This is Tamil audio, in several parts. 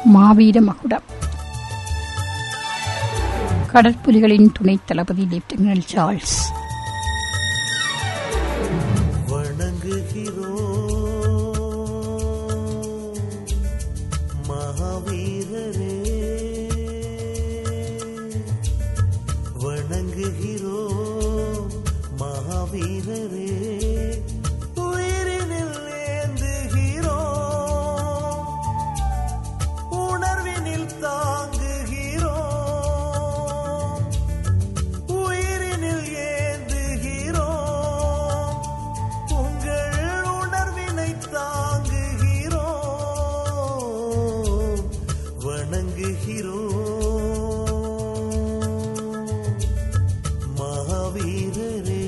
மாவீர மகுடம் கடற்புலிகளின் துணைத் தளபதி லெப்டினன்ட் சார்ல்ஸ் வணங்குகிறோம் மகாவீரரே வணங்குகிறோம் மகாவீரரே உயிரினில் ஏந்துகிறோம் உணர்வினில் தாங்குகிறோம் உயிரினில் ஏந்துகிறோம் உங்கள் உணர்வினை தாங்குகிறோம் வணங்குகிறோம் மகாவீரரே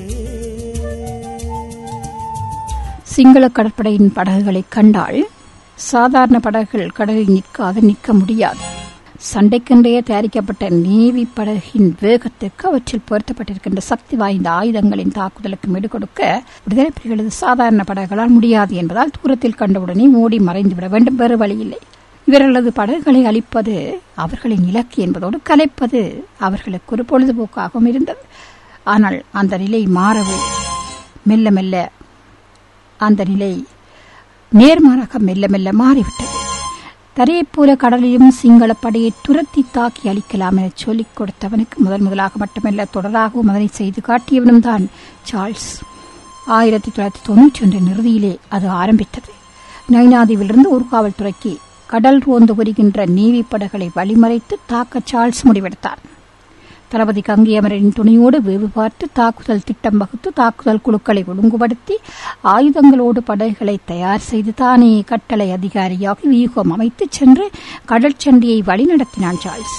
சிங்கள கடற்படையின் படகுகளைக் கண்டால் சாதாரண படகுகள் கடலில் நிற்காது நிற்க முடியாது சண்டைக்கென்றே தயாரிக்கப்பட்ட நேவி படகின் வேகத்திற்கு அவற்றில் பொருத்தப்பட்டிருக்கின்ற சக்தி வாய்ந்த ஆயுதங்களின் தாக்குதலுக்கு மெடு கொடுக்க விடுதலை புலிகளது சாதாரண படகுகளால் முடியாது என்பதால் தூரத்தில் கண்டவுடனே ஓடி மறைந்துவிட வேண்டும் வேறு வழியில்லை இவர்களது படகுகளை அழிப்பது அவர்களின் இலக்கு என்பதோடு கலைப்பது அவர்களுக்கு ஒரு பொழுதுபோக்காகவும் இருந்தது ஆனால் அந்த நிலை மாறவே மெல்ல மெல்ல அந்த நிலை நேர்மாறாக மெல்ல மெல்ல மாறிவிட்டது தரையைப் போல கடலிலும் சிங்கள படையை துரத்தி தாக்கி அழிக்கலாம் என சொல்லிக் கொடுத்தவனுக்கு முதல் முதலாக மட்டுமல்ல தொடராகவும் அதனை செய்து காட்டியவனும் தான் சார்ல்ஸ் ஆயிரத்தி தொள்ளாயிரத்தி தொன்னூற்றி ஒன்றின் இறுதியிலே அது ஆரம்பித்தது நைனாதீவிலிருந்து ஊர்காவல்துறைக்கு கடல் ரோந்து வருகின்ற நேவி படகளை வழிமறைத்து தாக்க சார்ல்ஸ் முடிவெடுத்தார் தளபதி கங்கை அமரரின் துணையோடு வேவு பார்த்து தாக்குதல் திட்டம் வகுத்து தாக்குதல் குழுக்களை ஒழுங்குபடுத்தி ஆயுதங்களோடு படகுகளை தயார் செய்து தானே கட்டளை அதிகாரியாக வியூகம் அமைத்து சென்று கடல் சண்டையை வழிநடத்தினான் சார்ல்ஸ்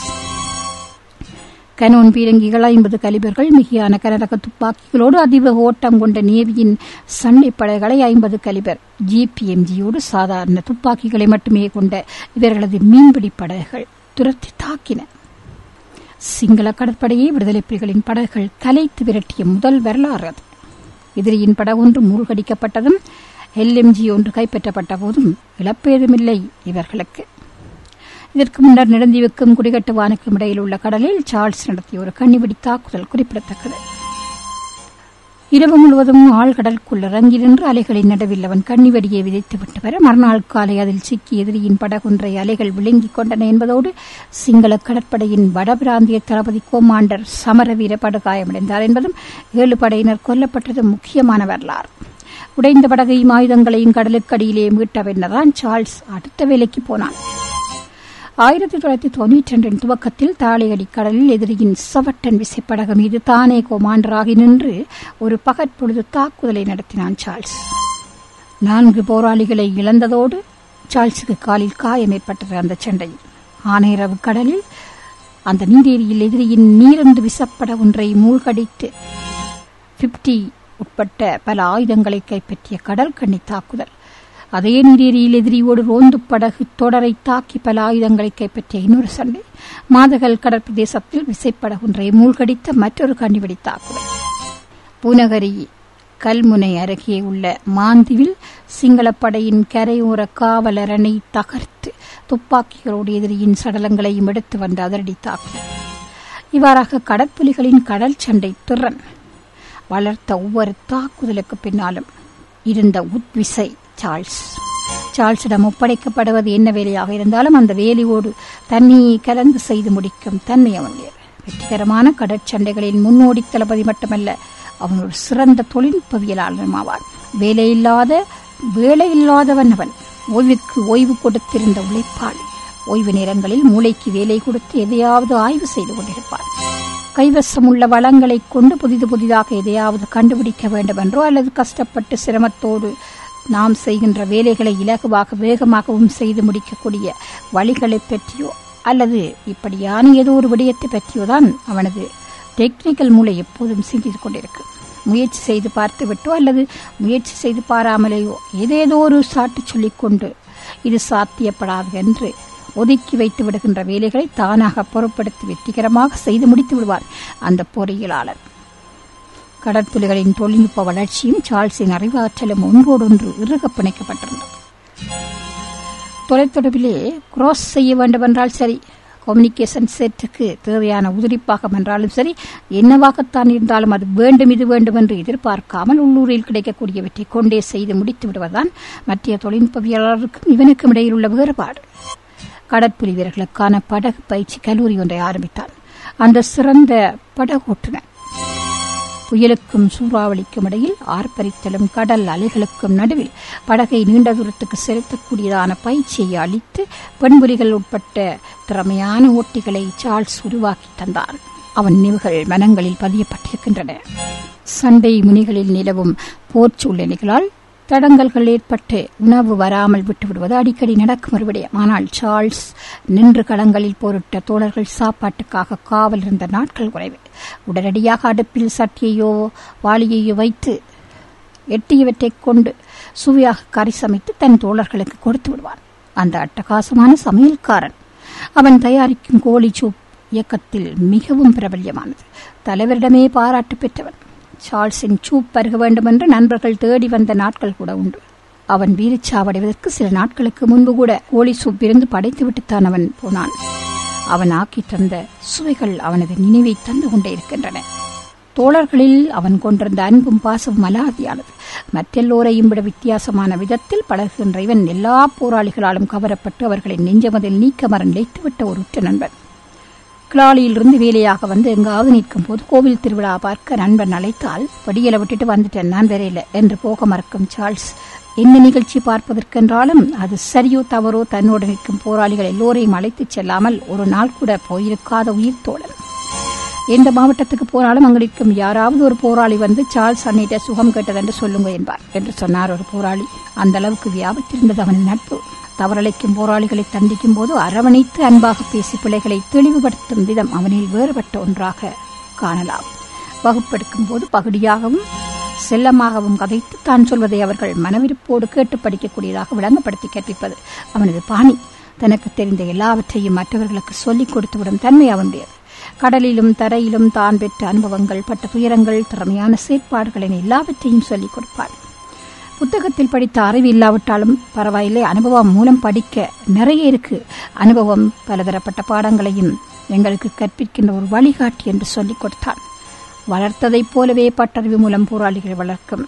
கனோன் பீரங்கிகள் ஐம்பது கலிபர்கள் மிகையான கனரக துப்பாக்கிகளோடு அதிவேக ஓட்டம் கொண்ட நேவியின் சண்டை படைகளை ஐம்பது கலிபர் ஜிபிஎம்ஜியோடு சாதாரண துப்பாக்கிகளை மட்டுமே கொண்ட இவர்களது மீன்பிடி படகுகள் துரத்தி தாக்கின சிங்கள கடற்படையை விடுதலை புலிகளின் படகுகள் கலைத்து விரட்டிய முதல் வரலாறு அது எதிரியின் படகொன்று மூழ்கடிக்கப்பட்டதும் எல்எம்ஜி ஒன்று கைப்பற்றப்பட்ட போதும் இழப்பேதுமில்லை இவர்களுக்கு இதற்கு முன்னர் நெடுந்தீவுக்கும் குடிகட்டுவானுக்கும் இடையில் உள்ள கடலில் சார்ல்ஸ் நடத்திய ஒரு கண்ணிவெடி தாக்குதல் குறிப்பிடத்தக்கது இரவு முழுவதும் ஆழ்கடலுக்குள் இறங்கி நின்று அலைகளின் நடுவில் அவன் கண்ணிவெடியை விதைத்துவிட்டு வர மறுநாள் காலை அதில் சிக்கி எதிரியின் படகொன்றை அலைகள் விழுங்கிக் கொண்டன என்பதோடு சிங்கள கடற்படையின் வடபிராந்திய தளபதி கோமாண்டர் சமரவீர படுகாயமடைந்தார் என்பதும் ஏழு படையினர் கொல்லப்பட்டதும் முக்கியமான வரலாறு உடைந்த படகையும் ஆயுதங்களையும் கடலுக்கடியிலே மீட்ட பின்னர்தான் சார்ல்ஸ் அடுத்த வேலைக்கு போனான் ஆயிரத்தி தொள்ளாயிரத்தி தொண்ணூற்றி ரெண்டின் துவக்கத்தில் தாளையடி கடலில் எதிரியின் சவட்டன் விசைப்படகு மீது தானே கோமாண்டராகி நின்று ஒரு பகற்பொழுது தாக்குதலை நடத்தினான் சார்ல்ஸ் நான்கு போராளிகளை இழந்ததோடு சார்ல்ஸுக்கு காலில் காயம் ஏற்பட்டது அந்த சண்டையில் ஆனையரவு கடலில் அந்த நீரேரியில் எதிரியின் நீரந்து விசப்பட ஒன்றை மூழ்கடித்து பிப்டி உட்பட்ட பல ஆயுதங்களை கைப்பற்றிய கடல் கண்ணி தாக்குதல் அதே நீரேரியில் எதிரியோடு ரோந்து படகு தொடரை தாக்கி பல ஆயுதங்களை கைப்பற்றிய இன்னொரு சண்டை மாதகல் கடற்பிரதேசத்தில் விசைப்படகொன்றை மூழ்கடித்த மற்றொரு கண்ணிவெடி தாக்குதல் பூநகரி கல்முனை அருகே உள்ள மாந்திவில் சிங்களப்படையின் கரையோர காவலரணை தகர்த்து துப்பாக்கிகளோடு எதிரியின் சடலங்களையும் எடுத்து வந்த அதிரடி தாக்குதல் இவ்வாறாக கடற்புலிகளின் கடல் சண்டை திறன் வளர்த்த ஒவ்வொரு தாக்குதலுக்கு பின்னாலும் இருந்த உத்விசை சார்ல்ஸ் சார்ல்ஸிடம் ஒப்படைக்கப்படுவது என்ன வேலையாக இருந்தாலும் அந்த வேலையோடு தண்ணியை கலந்து செய்து முடிக்கும் தன்மை அவனுடையது வெற்றிகரமான கடற்சண்டைகளின் முன்னோடி தளபதி மட்டுமல்ல அவன் ஒரு சிறந்த தொழில்நுட்பவியலாளரும் ஆவான் வேலையில்லாத வேலையில்லாதவன் அவன் ஓய்வுக்கு ஓய்வு கொடுத்திருந்த உழைப்பாளி ஓய்வு நேரங்களில் மூளைக்கு வேலை கொடுத்து எதையாவது ஆய்வு செய்து கொண்டிருப்பான் கைவசம் உள்ள வளங்களை கொண்டு புதிது புதிதாக எதையாவது கண்டுபிடிக்க வேண்டும் என்றோ அல்லது கஷ்டப்பட்டு சிரமத்தோடு நாம் செய்கின்ற வேலைகளை இலகுவாக வேகமாகவும் செய்து முடிக்கக்கூடிய வழிகளை பற்றியோ அல்லது இப்படியான ஏதோ ஒரு விடயத்தை பற்றியோ தான் அவனது டெக்னிக்கல் மூளை எப்போதும் சிந்தித்துக் கொண்டிருக்கு முயற்சி செய்து பார்த்துவிட்டோ அல்லது முயற்சி செய்து பாராமலேயோ ஏதேதோ ஒரு சாட்டு சொல்லிக்கொண்டு இது சாத்தியப்படாது என்று ஒதுக்கி வைத்து விடுகின்ற வேலைகளை தானாக பொருட்படுத்தி வெற்றிகரமாக செய்து முடித்து விடுவார் அந்த பொறியியலாளர் கடற்புலிகளின் தொழில்நுட்ப வளர்ச்சியும் சார்ல்ஸின் அறிவாற்றலும் ஒன்றோடொன்று இறுக பிணைக்கப்பட்டிருந்தது தொலைத்தொடர்பிலே கிராஸ் செய்ய வேண்டும் என்றால் சரி கம்யூனிகேஷன் செட்டுக்கு தேவையான உதிரிப்பாகம் என்றாலும் சரி என்னவாகத்தான் இருந்தாலும் அது வேண்டும் இது வேண்டும் என்று எதிர்பார்க்காமல் உள்ளூரில் கிடைக்கக்கூடியவற்றை கொண்டே செய்து முடித்து விடுவதுதான் மத்திய தொழில்நுட்பவியலாளருக்கும் இவனுக்கும் இடையில் உள்ள வேறுபாடு கடற்புலி வீரர்களுக்கான படகு பயிற்சி கல்லூரி ஒன்றை ஆரம்பித்தான் அந்த சிறந்த படகோட்டுநர் புயலுக்கும் சூறாவளிக்கும் இடையில் ஆர்ப்பரித்தலும் கடல் அலைகளுக்கும் நடுவில் படகை நீண்ட தூரத்துக்கு செலுத்தக்கூடியதான பயிற்சியை அளித்து பெண்புலிகள் உட்பட்ட திறமையான ஓட்டிகளை சார்ல்ஸ் உருவாக்கி தந்தார் அவன் நினைவுகள் மனங்களில் பதியப்பட்டிருக்கின்றன சண்டை முனிகளில் நிலவும் போர் சூழ்நிலைகளால் தடங்கல்கள் ஏற்பட்டு உணவு வராமல் விட்டுவிடுவது அடிக்கடி நடக்கும் ஒரு விடயம் ஆனால் சார்ல்ஸ் நின்று களங்களில் போரிட்ட தோழர்கள் சாப்பாட்டுக்காக காவல் இருந்த நாட்கள் குறைவு உடனடியாக அடுப்பில் சட்டியையோ வாளியையோ வைத்து எட்டியவற்றைக் கொண்டு சுவையாக கறி சமைத்து தன் தோழர்களுக்கு கொடுத்து விடுவான் அந்த அட்டகாசமான சமையல்காரன் அவன் தயாரிக்கும் கோழி சூப் இயக்கத்தில் மிகவும் பிரபல்யமானது தலைவரிடமே பாராட்டு பெற்றவன் சார்ல்ஸின் சூப் பருக வேண்டும் என்று நண்பர்கள் தேடி வந்த நாட்கள் கூட உண்டு அவன் வீரச்சாவடைவதற்கு சில நாட்களுக்கு முன்பு கூட கோழி சூப் இருந்து படைத்துவிட்டுத்தான் அவன் போனான் அவன் ஆக்கி தந்த சுவைகள் அவனது நினைவை தந்து கொண்டே இருக்கின்றன தோழர்களில் அவன் கொண்டிருந்த அன்பும் பாசமும் அலாதியானது மற்றெல்லோரையும் விட வித்தியாசமான விதத்தில் பழகுகின்ற இவன் எல்லா போராளிகளாலும் கவரப்பட்டு அவர்களின் நெஞ்சமதில் நீக்கமரன் நிலைத்துவிட்ட ஒரு உற்ற நண்பன் கிளாலியிலிருந்து வேலையாக வந்து எங்காவது நிற்கும் போது கோவில் திருவிழா பார்க்க நண்பன் அழைத்தால் படியலை விட்டுட்டு வந்துட்டேன் நான் வரையில என்று போக மறக்கும் சார்ல்ஸ் என்ன நிகழ்ச்சி பார்ப்பதற்கென்றாலும் அது சரியோ தவறோ தன்னோடு நிற்கும் போராளிகள் எல்லோரையும் அழைத்துச் செல்லாமல் ஒரு நாள் கூட போயிருக்காத உயிர் தோழன் எந்த மாவட்டத்துக்கு போனாலும் அங்கு நிற்கும் யாராவது ஒரு போராளி வந்து சார்ல்ஸ் அன்னிட்ட சுகம் கேட்டதென்று சொல்லுங்க என்பார் என்று சொன்னார் ஒரு போராளி அந்த அளவுக்கு வியாபித்திருந்தது அவன் நட்பு தவறளிக்கும் போராளிகளை தண்டிக்கும் போது அரவணைத்து அன்பாக பேசி பிள்ளைகளை தெளிவுபடுத்தும் விதம் அவனில் வேறுபட்ட ஒன்றாக காணலாம் வகுப்பெடுக்கும் போது பகுதியாகவும் செல்லமாகவும் கதைத்து தான் சொல்வதை அவர்கள் மனவிருப்போடு கேட்டு படிக்கக்கூடியதாக விளங்கப்படுத்தி கற்பிப்பது அவனது பாணி தனக்கு தெரிந்த எல்லாவற்றையும் மற்றவர்களுக்கு சொல்லிக் கொடுத்துவிடும் தன்மை அவனுடையது கடலிலும் தரையிலும் தான் பெற்ற அனுபவங்கள் பட்ட துயரங்கள் திறமையான செயற்பாடுகள் என எல்லாவற்றையும் சொல்லிக் கொடுப்பான் புத்தகத்தில் படித்த அறிவு இல்லாவிட்டாலும் பரவாயில்லை அனுபவம் மூலம் படிக்க நிறைய இருக்கு அனுபவம் பலதரப்பட்ட பாடங்களையும் எங்களுக்கு கற்பிக்கின்ற ஒரு வழிகாட்டி என்று சொல்லிக் கொடுத்தான் வளர்த்ததைப் போலவே பட்டறிவு மூலம் போராளிகளை வளர்க்கும்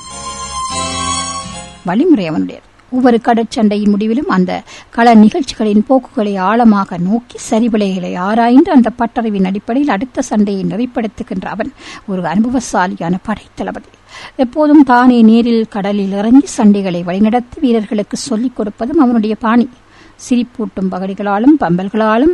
வழிமுறை அவனுடையது ஒவ்வொரு கடற்சண்டையின் முடிவிலும் அந்த கள நிகழ்ச்சிகளின் போக்குகளை ஆழமாக நோக்கி சரிவிலைகளை ஆராய்ந்து அந்த பட்டறிவின் அடிப்படையில் அடுத்த சண்டையை நெறிப்படுத்துகின்ற அவன் ஒரு அனுபவசாலியான படைத்தளபதி எப்போதும் தானே நேரில் கடலில் இறங்கி சண்டைகளை வழிநடத்தி வீரர்களுக்கு சொல்லிக் கொடுப்பதும் அவனுடைய பாணி சிரிப்பூட்டும் பகடிகளாலும் பம்பல்களாலும்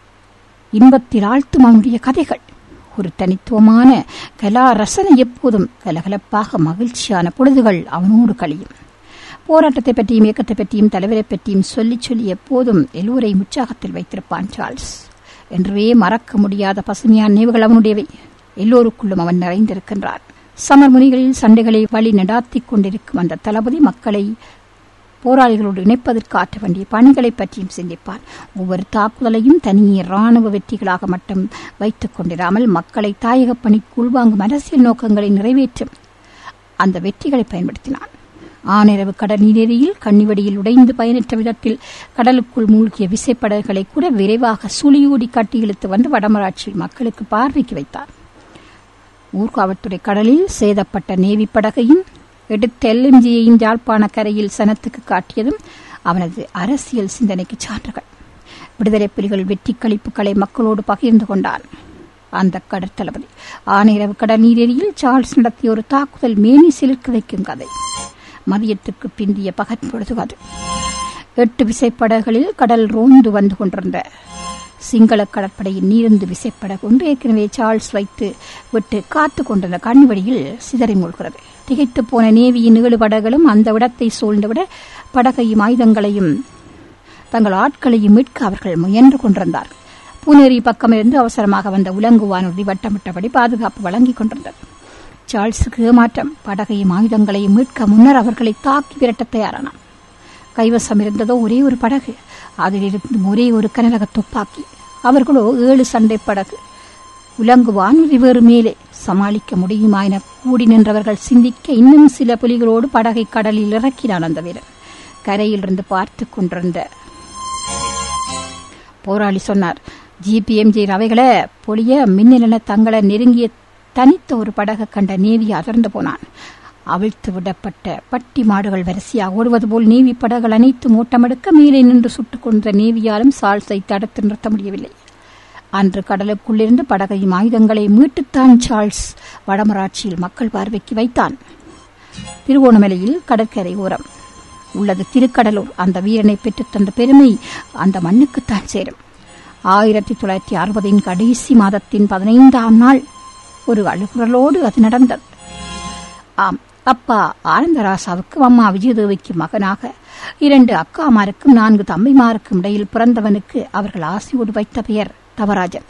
இன்பத்தில் ஆழ்த்தும் அவனுடைய கதைகள் ஒரு தனித்துவமான கலா ரசனை எப்போதும் கலகலப்பாக மகிழ்ச்சியான பொழுதுகள் அவனோடு கழியும் போராட்டத்தை பற்றியும் இயக்கத்தை பற்றியும் தலைவரை பற்றியும் சொல்லி சொல்லி எப்போதும் எல்லோரையும் உற்சாகத்தில் வைத்திருப்பான் சார்ல்ஸ் என்றே மறக்க முடியாத பசுமையான நினைவுகள் அவனுடையவை எல்லோருக்குள்ளும் அவன் நிறைந்திருக்கின்றான் சமர் முனிகளில் சண்டைகளை வழி நடாத்திக் கொண்டிருக்கும் அந்த தளபதி மக்களை போராளிகளோடு இணைப்பதற்கு ஆற்ற வேண்டிய பணிகளை பற்றியும் சிந்திப்பான் ஒவ்வொரு தாக்குதலையும் தனியே ராணுவ வெற்றிகளாக மட்டும் வைத்துக் கொண்டிராமல் மக்களை தாயக பணிக்கு உள்வாங்கும் அரசியல் நோக்கங்களை நிறைவேற்றும் அந்த வெற்றிகளை பயன்படுத்தினான் ஆனிரவு கடல் நீரேரியில் கண்ணிவடியில் உடைந்து பயனற்ற விதத்தில் கடலுக்குள் மூழ்கிய விசைப்படகுகளை கூட விரைவாக சுழியூடி கட்டி இழுத்து வந்து வடமராட்சியில் மக்களுக்கு பார்வைக்கு வைத்தார் ஊர்காவல்துறை கடலில் சேதப்பட்ட நேவி படகையும் எடுத்த எல்எம்ஜியையும் யாழ்ப்பாண கரையில் சனத்துக்கு காட்டியதும் அவனது அரசியல் சிந்தனைக்கு சான்றுகள் விடுதலை புலிகள் வெற்றி கழிப்புகளை மக்களோடு பகிர்ந்து கொண்டான் அந்த கடற்தளபதி ஆனிரவு கடல் நீரேரியில் சார்ல்ஸ் நடத்திய ஒரு தாக்குதல் மேனி சிலிர்க்க வைக்கும் கதை மதியத்துக்கு பிந்திய பகற்பொழுது அது எட்டு விசைப்படகுகளில் கடல் ரோந்து வந்து கொண்டிருந்த சிங்கள கடற்படையின் நீருந்து விசைப்படகு ஒன்று ஏற்கனவே சார்ல்ஸ் வைத்து விட்டு காத்து கொண்டிருந்த கண்வழியில் சிதறி மூழ்கிறது திகைத்து போன நேவியின் ஏழு படகுகளும் அந்த இடத்தை சூழ்ந்துவிட படகையும் ஆயுதங்களையும் தங்கள் ஆட்களையும் மீட்க அவர்கள் முயன்று கொண்டிருந்தார்கள் பூனேரி பக்கமிருந்து அவசரமாக வந்த உலங்கு வானொலி வட்டமிட்டபடி பாதுகாப்பு வழங்கிக் கொண்டிருந்தது சார்ல்ஸுக்கு ஏமாற்றம் படகையும் ஆயுதங்களையும் மீட்க முன்னர் அவர்களை தாக்கி விரட்ட தயாரானான் கைவசம் இருந்ததோ ஒரே ஒரு படகு அதிலிருந்து ஒரே ஒரு கனரக துப்பாக்கி அவர்களோ ஏழு சண்டை படகு உலங்கு வானொலி வேறு மேலே சமாளிக்க முடியுமா என கூடி நின்றவர்கள் சிந்திக்க இன்னும் சில புலிகளோடு படகை கடலில் இறக்கினான் அந்த வீரன் கரையிலிருந்து பார்த்து கொண்டிருந்த போராளி சொன்னார் ஜிபிஎம்ஜி ரவைகளை பொழிய மின்னலென தங்களை நெருங்கிய தனித்த ஒரு படகு கண்ட நேவி அதிர்ந்து போனான் அவிழ்த்து விடப்பட்ட பட்டி மாடுகள் வரிசையாக ஓடுவது போல் நேவி படகுகள் அனைத்தும் ஓட்டமெடுக்க மேலே நின்று சுட்டுக் கொண்ட நேவியாலும் சால்ஸை தடுத்து நிறுத்த முடியவில்லை அன்று கடலுக்குள்ளிருந்து படகையும் ஆயுதங்களை மீட்டுத்தான் சார்ல்ஸ் வடமராட்சியில் மக்கள் பார்வைக்கு வைத்தான் திருவோணமலையில் கடற்கரை ஓரம் உள்ளது திருக்கடலூர் அந்த வீரனை பெற்றுத் தந்த பெருமை அந்த மண்ணுக்குத்தான் சேரும் ஆயிரத்தி தொள்ளாயிரத்தி அறுபதின் கடைசி மாதத்தின் பதினைந்தாம் நாள் ஒரு அழுகுரலோடு அது நடந்தது ஆம் அப்பா ஆனந்தராசாவுக்கும் அம்மா விஜயதேவிக்கு மகனாக இரண்டு அக்காமாருக்கும் நான்கு தம்பிமாருக்கும் இடையில் பிறந்தவனுக்கு அவர்கள் ஆசையோடு வைத்த பெயர் தவராஜன்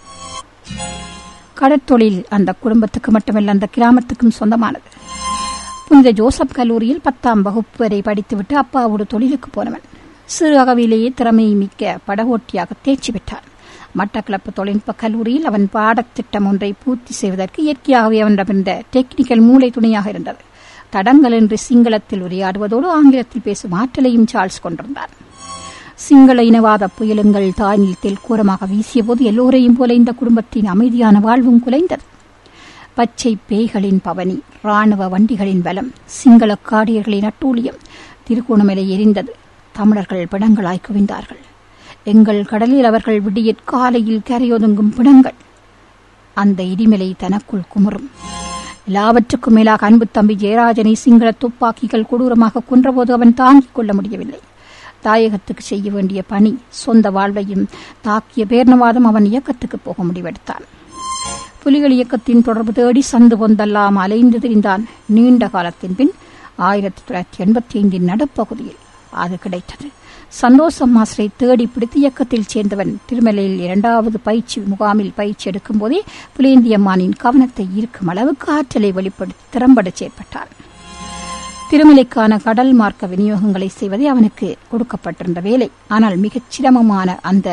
கடற்தொழில் அந்த குடும்பத்துக்கு மட்டுமல்ல அந்த கிராமத்துக்கும் சொந்தமானது புனித ஜோசப் கல்லூரியில் பத்தாம் வகுப்பு வரை படித்துவிட்டு அப்பாவோடு தொழிலுக்கு போனவன் சிறு அகவிலேயே திறமை மிக்க படகோட்டியாக தேர்ச்சி பெற்றான் மட்டக்களப்பு தொழில்நுட்ப கல்லூரியில் அவன் பாடத்திட்டம் ஒன்றை பூர்த்தி செய்வதற்கு இயற்கையாகவே அவனிடமிருந்த டெக்னிக்கல் மூளை துணையாக இருந்தது தடங்களின்றி சிங்களத்தில் உரையாடுவதோடு ஆங்கிலத்தில் பேசும் ஆற்றலையும் சார்ல்ஸ் கொண்டிருந்தான் சிங்கள இனவாத புயலுங்கள் தாய்நிலத்தில் கூரமாக வீசியபோது எல்லோரையும் போல இந்த குடும்பத்தின் அமைதியான வாழ்வும் குலைந்தது பச்சை பேய்களின் பவனி ராணுவ வண்டிகளின் பலம் சிங்கள காடியர்களின் அட்டூழியம் திருகோணமலை எரிந்தது தமிழர்கள் பிணங்களாய் குவிந்தார்கள் எங்கள் கடலில் அவர்கள் விடியற் காலையில் கரையொதுங்கும் பிணங்கள் அந்த இடிமலை தனக்குள் குமுறும் எல்லாவற்றுக்கும் மேலாக அன்பு தம்பி ஜெயராஜனை சிங்கள துப்பாக்கிகள் கொடூரமாக கொன்றபோது அவன் தாங்கிக் கொள்ள முடியவில்லை தாயகத்துக்கு செய்ய வேண்டிய பணி சொந்த வாழ்வையும் தாக்கிய பேர்ணவாதம் அவன் இயக்கத்துக்கு போக முடிவெடுத்தான் புலிகள் இயக்கத்தின் தொடர்பு தேடி சந்து பொந்தெல்லாம் அலைந்து திரிந்தான் நீண்ட காலத்தின் பின் ஆயிரத்தி தொள்ளாயிரத்தி எண்பத்தி ஐந்தின் நடுப்பகுதியில் அது கிடைத்தது சந்தோஷம் மாஸ்டரை தேடி பிடித்து இயக்கத்தில் சேர்ந்தவன் திருமலையில் இரண்டாவது பயிற்சி முகாமில் பயிற்சி எடுக்கும் போதே புலேந்தியம்மானின் கவனத்தை ஈர்க்கும் அளவுக்கு ஆற்றலை வெளிப்படுத்தி திறம்பட செயற்பட்டான் திருமலைக்கான கடல் மார்க்க விநியோகங்களை செய்வதே அவனுக்கு கொடுக்கப்பட்டிருந்த வேலை ஆனால் மிகச் சிரமமான அந்த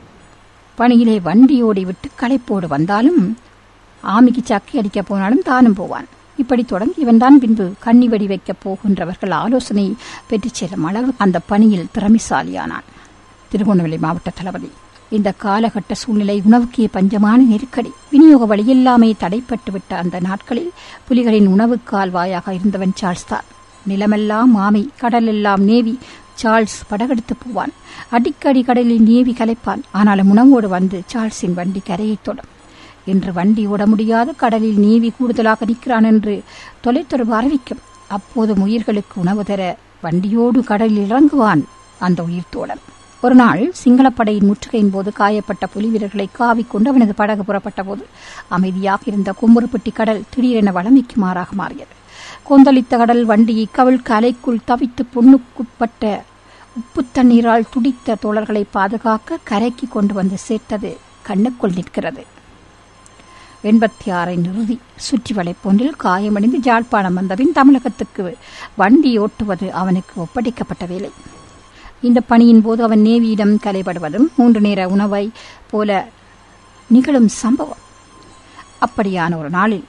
பணியிலே வண்டியோடி விட்டு களைப்போடு வந்தாலும் ஆமிக்கு சக்கி அடிக்க போனாலும் தானும் போவான் இப்படி தொடங்கி இவன்தான் பின்பு கண்ணி வெடி வைக்கப் போகின்றவர்கள் ஆலோசனை பெற்றுச் செல்லும் அளவு அந்த பணியில் திறமைசாலியானான் திருகோணமலை மாவட்ட தளபதி இந்த காலகட்ட சூழ்நிலை உணவுக்கே பஞ்சமான நெருக்கடி விநியோக வழியில்லாமே தடைப்பட்டு விட்ட அந்த நாட்களில் புலிகளின் உணவு கால்வாயாக இருந்தவன் சார்ல்ஸ் தான் நிலமெல்லாம் ஆமை கடலெல்லாம் நேவி சார்ல்ஸ் படகெடுத்து போவான் அடிக்கடி கடலில் நேவி கலைப்பான் ஆனாலும் உணவோடு வந்து சார்ல்ஸின் வண்டி கரையைத் தொடும் இன்று வண்டி ஓட முடியாது கடலில் நீவி கூடுதலாக நிற்கிறான் என்று தொலைத்தொடர்பு அறிவிக்கும் அப்போதும் உயிர்களுக்கு உணவு தர வண்டியோடு கடலில் இறங்குவான் அந்த உயிர்த்தோழன் ஒரு நாள் சிங்களப்படையின் முற்றுகையின் போது காயப்பட்ட புலி வீரர்களை காவிக்கொண்டு அவனது படகு புறப்பட்ட போது அமைதியாக இருந்த கும்புறுப்பட்டி கடல் திடீரென வளமைக்கு மாறாக மாறியது கொந்தளித்த கடல் வண்டியை கவிழ்க்கு அலைக்குள் தவித்து பொண்ணுக்குட்பட்ட உப்பு தண்ணீரால் துடித்த தோழர்களை பாதுகாக்க கரைக்கு கொண்டு வந்து சேர்த்தது கண்ணுக்குள் நிற்கிறது எண்பத்தி ஆறை நிறுதி சுற்றி வளைப்பொன்றில் காயமடைந்து ஜாழ்ப்பாணம் வந்தபின் தமிழகத்துக்கு வண்டி ஓட்டுவது அவனுக்கு ஒப்படைக்கப்பட்ட வேலை இந்த பணியின் போது அவன் நேவியிடம் கலைப்படுவதும் மூன்று நேர உணவை போல நிகழும் சம்பவம் அப்படியான ஒரு நாளில்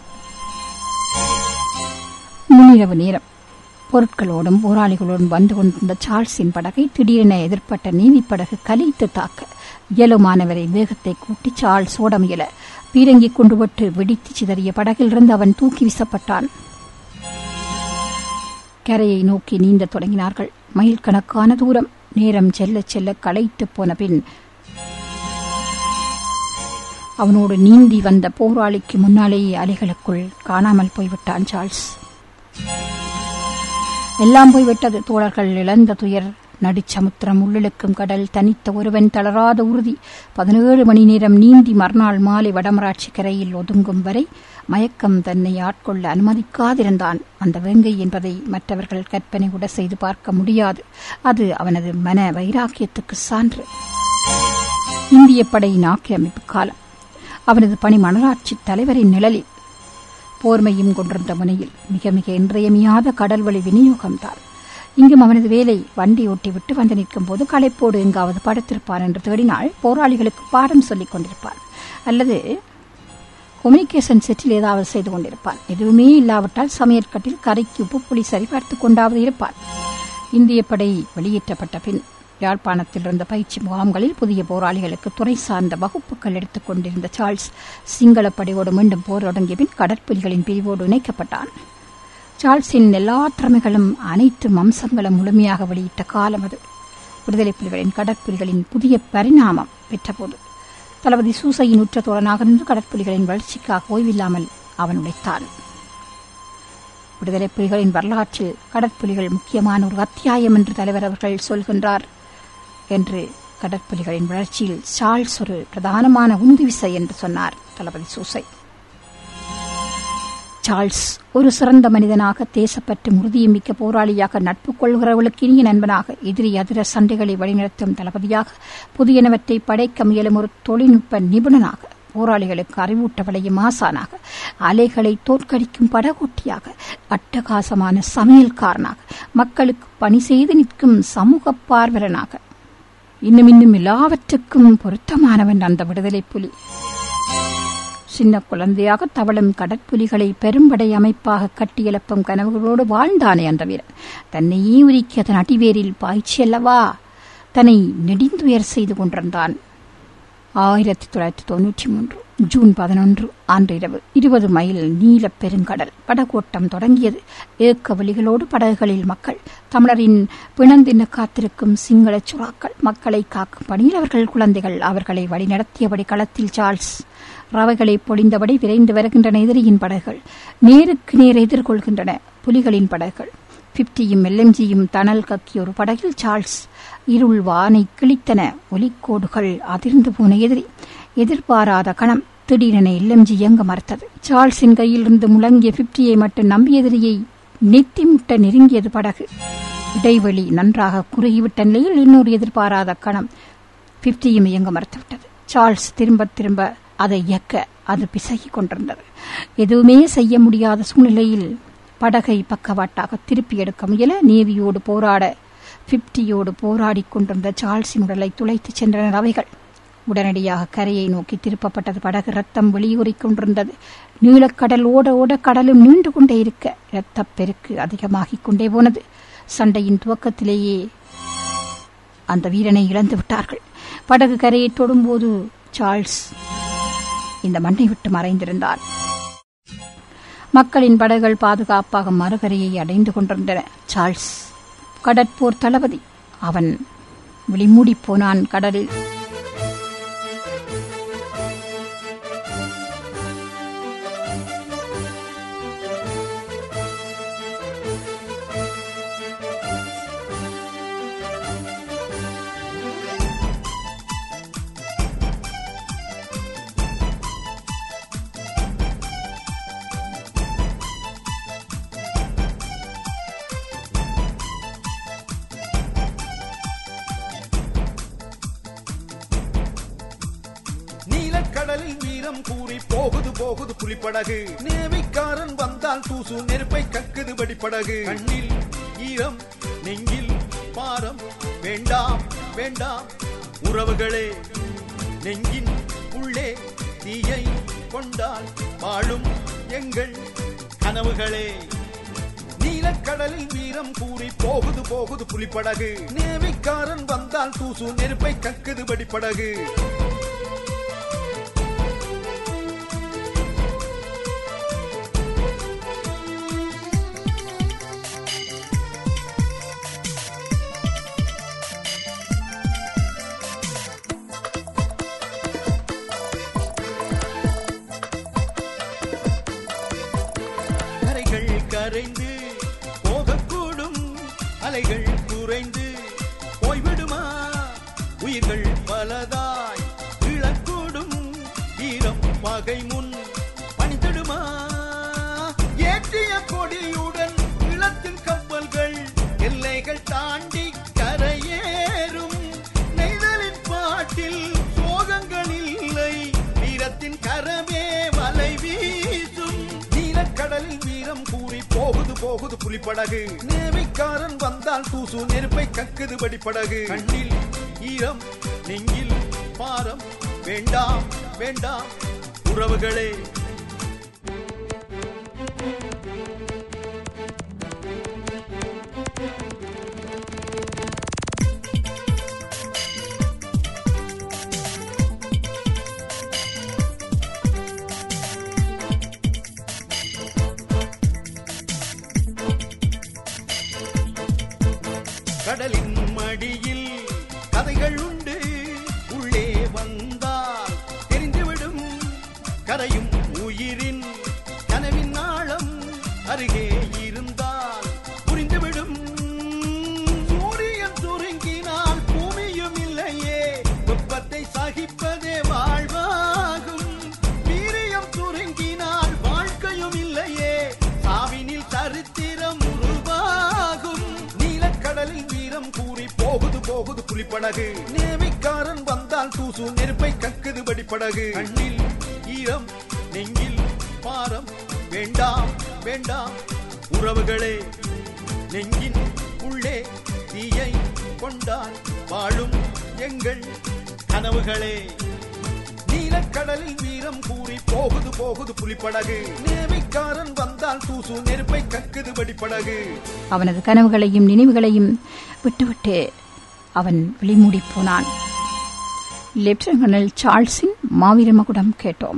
முன்னிரவு நேரம் பொருட்களோடும் போராளிகளோடும் வந்து கொண்டிருந்த சார்ல்ஸின் படகை திடீரென எதிர்ப்பட்ட நீவி படகு கலைத்து தாக்க இயலுமானவரை வேகத்தை கூட்டி சார்ல்ஸ் ஓட முயல பீரங்கி கொண்டு விட்டு வெடித்து சிதறிய படகிலிருந்து அவன் தூக்கி வீசப்பட்டான் கரையை நோக்கி நீந்த தொடங்கினார்கள் மைல் கணக்கான தூரம் நேரம் செல்ல செல்ல களைத்து போன பின் அவனோடு நீந்தி வந்த போராளிக்கு முன்னாலேயே அலைகளுக்குள் காணாமல் போய்விட்டான் சார்ல்ஸ் எல்லாம் போய்விட்டது தோழர்கள் இழந்த துயர் நடுச்சமுத்திரம் உள்ளிழுக்கும் கடல் தனித்த ஒருவன் தளராத உறுதி பதினேழு மணி நேரம் நீந்தி மறுநாள் மாலை வடமராட்சி கரையில் ஒதுங்கும் வரை மயக்கம் தன்னை ஆட்கொள்ள அனுமதிக்காதிருந்தான் அந்த வேங்கை என்பதை மற்றவர்கள் கற்பனை கூட செய்து பார்க்க முடியாது அது அவனது மன வைராக்கியத்துக்கு சான்று இந்திய படையின் ஆக்கிரமிப்பு காலம் அவனது பணி மணராட்சி தலைவரின் நிழலில் போர்மையும் கொண்டிருந்த முனையில் மிக மிக இன்றியமையாத கடல்வழி விநியோகம்தான் இங்கும் அவனது வேலை வண்டி ஓட்டிவிட்டு வந்து நிற்கும் போது களைப்போடு எங்காவது படுத்திருப்பான் என்று தேடினால் போராளிகளுக்கு பாடம் சொல்லிக் கொண்டிருப்பான் அல்லது கம்யூனிகேஷன் செட்டில் ஏதாவது செய்து கொண்டிருப்பான் எதுவுமே இல்லாவிட்டால் சமையற்கட்டில் கரைக்கு உப்பு புளி சரிபார்த்து கொண்டாவது இருப்பான் இந்திய படை வெளியேற்றப்பட்ட பின் யாழ்ப்பாணத்தில் இருந்த பயிற்சி முகாம்களில் புதிய போராளிகளுக்கு துறை சார்ந்த வகுப்புகள் எடுத்துக் கொண்டிருந்த சார்ல்ஸ் சிங்கள படையோடு மீண்டும் போர் தொடங்கிய பின் கடற்புலிகளின் பிரிவோடு இணைக்கப்பட்டான் சார்ல்ஸின் எல்லா திறமைகளும் அனைத்து அம்சங்களும் முழுமையாக வெளியிட்ட காலம் அது விடுதலை புலிகளின் கடற்புலிகளின் புதிய பரிணாமம் பெற்றபோது தளபதி சூசையின் உற்ற தோழனாக நின்று கடற்புலிகளின் வளர்ச்சிக்காக ஓய்வில்லாமல் அவன் உழைத்தான் விடுதலை புலிகளின் வரலாற்றில் கடற்புலிகள் முக்கியமான ஒரு அத்தியாயம் என்று தலைவர் அவர்கள் சொல்கின்றார் என்று கடற்புலிகளின் வளர்ச்சியில் சார்ல்ஸ் ஒரு பிரதானமான உந்துவிசை என்று சொன்னார் தளபதி சூசை சார்ல்ஸ் ஒரு சிறந்த மனிதனாக தேசப்பற்று உறுதியுமிக்க போராளியாக நட்பு கொள்கிறவர்களுக்கு இனிய நண்பனாக எதிரி அதிர சண்டைகளை வழிநடத்தும் தளபதியாக புதியனவற்றை படைக்க முயலும் ஒரு தொழில்நுட்ப நிபுணனாக போராளிகளுக்கு அறிவூட்ட விளையும் ஆசானாக அலைகளை தோற்கடிக்கும் படகோட்டியாக அட்டகாசமான சமையல்காரனாக மக்களுக்கு பணி செய்து நிற்கும் சமூக பார்வலனாக இன்னும் இன்னும் எல்லாவற்றுக்கும் பொருத்தமானவன் அந்த விடுதலை புலி சின்ன குழந்தையாக தவளும் கடற்புலிகளை பெரும்படை அமைப்பாக கட்டியெழுப்பும் கனவுகளோடு வாழ்ந்தானே அந்த வீரன் தன்னையே உருக்கி அதன் அடிவேரில் பாய்ச்சி அல்லவா தன்னை நெடிந்துயர் செய்து கொண்டிருந்தான் ஆயிரத்தி தொள்ளாயிரத்தி தொன்னூற்றி மூன்று ஜூன் பதினொன்று அன்று இரவு இருபது மைல் நீல பெருங்கடல் படகோட்டம் தொடங்கியது ஏக்க வழிகளோடு படகுகளில் மக்கள் தமிழரின் பிணந்தின காத்திருக்கும் சிங்கள சுறாக்கள் மக்களை காக்கும் பணியில் அவர்கள் குழந்தைகள் அவர்களை வழிநடத்தியபடி களத்தில் சார்ல்ஸ் ரவைகளை பொழிந்தபடி விரைந்து வருகின்றன எதிரியின் படகுகள் நேருக்கு நேர் எதிர்கொள்கின்றன புலிகளின் படகுகள் பிப்டியும் எல்எம்ஜியும் தணல் கக்கிய ஒரு படகில் சார்ல்ஸ் இருள் வானை கிழித்தன ஒலிக்கோடுகள் அதிர்ந்து போன எதிரி எதிர்பாராத கணம் திடீரென எல்எம்ஜி இயங்க மறுத்தது சார்ல்ஸின் கையிலிருந்து முழங்கிய பிப்டியை மட்டும் நம்பிய எதிரியை நெத்தி முட்ட நெருங்கியது படகு இடைவெளி நன்றாக குறுகிவிட்ட நிலையில் இன்னொரு எதிர்பாராத கணம் பிப்டியும் இயங்க மறுத்துவிட்டது சார்ல்ஸ் திரும்ப திரும்ப அதை இயக்க அது பிசகிக் கொண்டிருந்தது எதுவுமே செய்ய முடியாத சூழ்நிலையில் படகை பக்கவாட்டாக திருப்பி எடுக்க முயல நேவியோடு போராட பிப்டியோடு போராடிக் கொண்டிருந்த சார்ல்ஸின் உடலை துளைத்துச் சென்றனர் அவைகள் உடனடியாக கரையை நோக்கி திருப்பப்பட்டது படகு ரத்தம் வெளியூறிக் கொண்டிருந்தது நீலக்கடல் ஓட ஓட கடலும் நீண்டு கொண்டே இருக்க இரத்தப் பெருக்கு அதிகமாகிக் கொண்டே போனது சண்டையின் துவக்கத்திலேயே அந்த வீரனை இழந்து விட்டார்கள் படகு கரையை தொடும்போது சார்ல்ஸ் இந்த மண்ணை விட்டு மறைந்திருந்தார் மக்களின் படகுகள் பாதுகாப்பாக மறுகரையை அடைந்து கொண்டிருந்தன சார்ல்ஸ் கடற்போர் தளபதி அவன் விழிமூடிப் போனான் கடலில் நீலக்கடலில் வீரம் கூறி போகுது போகுது புலிப்படகு நேவிக்காரன் வந்தால் தூசு நெருப்பை கக்குது வடிப்படகு கண்ணில் ஈரம் நெஞ்சில் பாரம் வேண்டாம் வேண்டாம் உறவுகளே நெஞ்சின் உள்ளே தீயை கொண்டால் வாழும் எங்கள் கனவுகளே நீலக்கடலில் வீரம் கூறி போகுது போகுது புலிப்படகு நேவிக்காரன் வந்தால் தூசு நெருப்பை கக்குது வடிப்படகு கரைகள் கரைந்து போகக்கூடும் அலைகள் குறைந்து போய்விடுமா உயிர்கள் பலதாய் இழக்கூடும் வீரம் பகை முன் பணித்திடுமா ஏற்றிய கொடியுடன் இளத்தின் கப்பல்கள் எல்லைகள் தாண்டி கரையேறும் நெய்தலின் பாட்டில் சோகங்கள் இல்லை வீரத்தின் கரமே வலை வீசும் நீலக்கடலில் வீரம் கூறி போகுது போகுது புலிப்படகு நேவிக்காரன் வந்தால் தூசு நெருப்பை கக்குது வடிப்படகு கண்ணில் ஈரம் நெஞ்சில் பாரம் வேண்டாம் வேண்டாம் உறவுகளே கரையும் உயிரின் கனவின் நாளம் அருகே இருந்தால் புரிந்துவிடும் சூரியன் சுருங்கினால் பூமியும் இல்லையே வெப்பத்தை சகிப்பதே வாழ்வாகும் வீரியம் சுருங்கினால் வாழ்க்கையும் இல்லையே சாவினில் சரித்திரம் உருவாகும் நீலக்கடலில் வீரம் கூறி போகுது போகுது புலிப்படகு நேமிக்காரன் வந்தால் தூசு நெருப்பை கக்குது படிப்படகு கண்ணில் ஈரம் நெஞ்சில் பாரம் வேண்டாம் வேண்டாம் உறவுகளே நெஞ்சின் உள்ளே தீயை கொண்டால் வாழும் எங்கள் கனவுகளே நீலக்கடலில் வீரம் கூறி போகுது போகுது புலிப்படகு நேமிக்காரன் வந்தால் தூசு நெருப்பை கக்குது படிப்படகு அவனது கனவுகளையும் நினைவுகளையும் விட்டுவிட்டு அவன் விழிமூடி போனான் லெப்டினன்ட் கர்னல் சார்ல்ஸின் மாவீர மகுடம் கேட்டோம்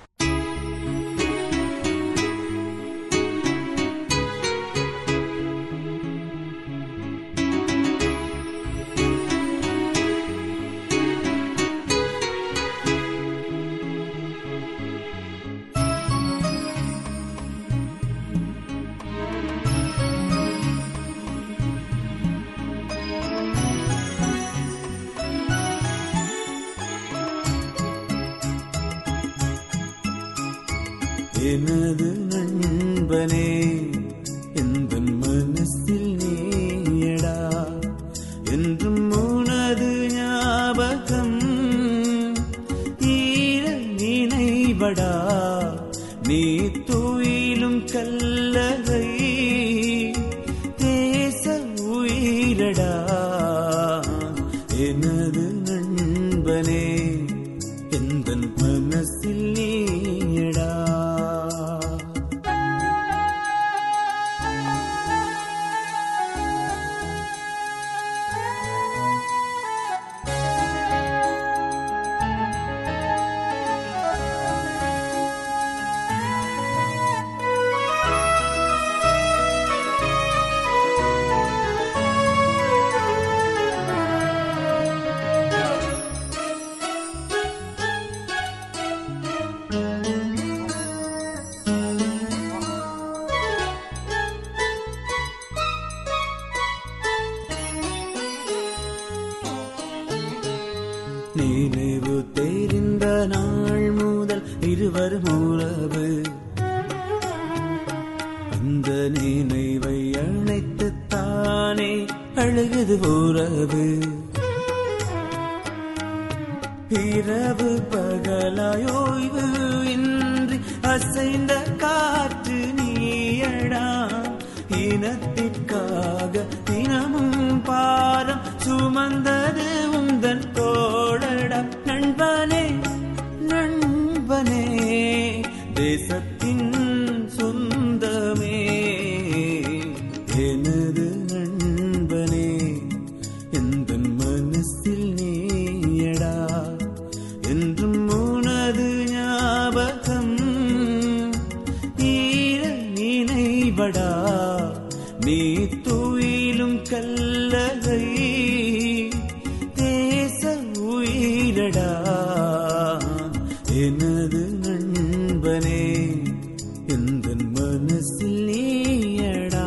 எனது நண்பனே எந்த மனசில் நீயடா என்றும் உனது ஞாபகம் ஈர நினைவடா நீ துயிலும் கல்லறை தேச உயிரடா எனது நண்பனே எந்த மனசில் நீயடா நினைவு தெரிந்த நாள் முதல் இருவரும் உறவு அந்த நினைவை அணைத்து தானே அழுகுது உறவு இரவு பகலாயோய்வு இன்றி அசைந்த காற்று நீயடா இனத்திற்காக தினமும் பாரம் சுமந்தது உந்தன் தோழடா நண்பனே நண்பனே தேசத்தின் சொந்தமே எனது நண்பனே எந்த மனசில் நீயடா என்றும் உனது ஞாபகம் ஈர நினைவடா நீ துயிலும் கல்லறை தேச உயிரடா எனது நண்பனே எந்த மனசில் நீயடா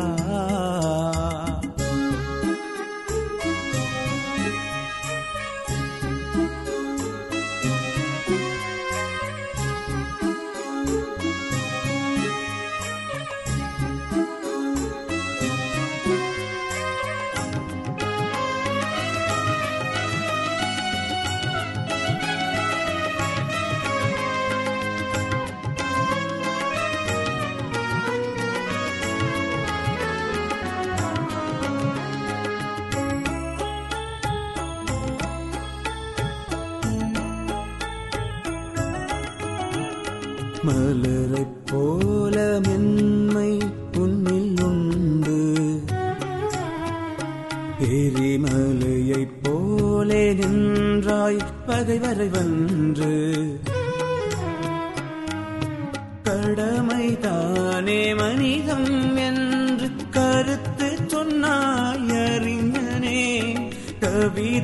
மலரைப் போல மென்மை உன்னில் உண்டு எரிமலையைப் போலே நின்றாய் பகைவரை வென்று கடமை தானே மனிதம் என்று கருத்து சொன்னாய் அறிஞனே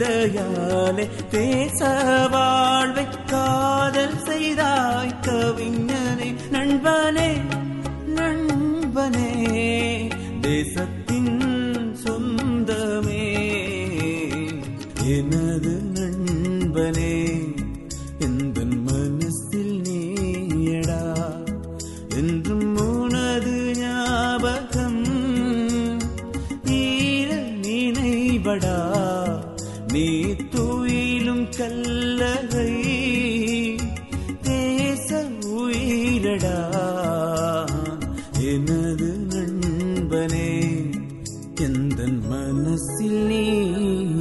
கவிதையாலே தேச வாழ்வை காதல் செய்தாய் கவிஞனே என் மனசில் நீ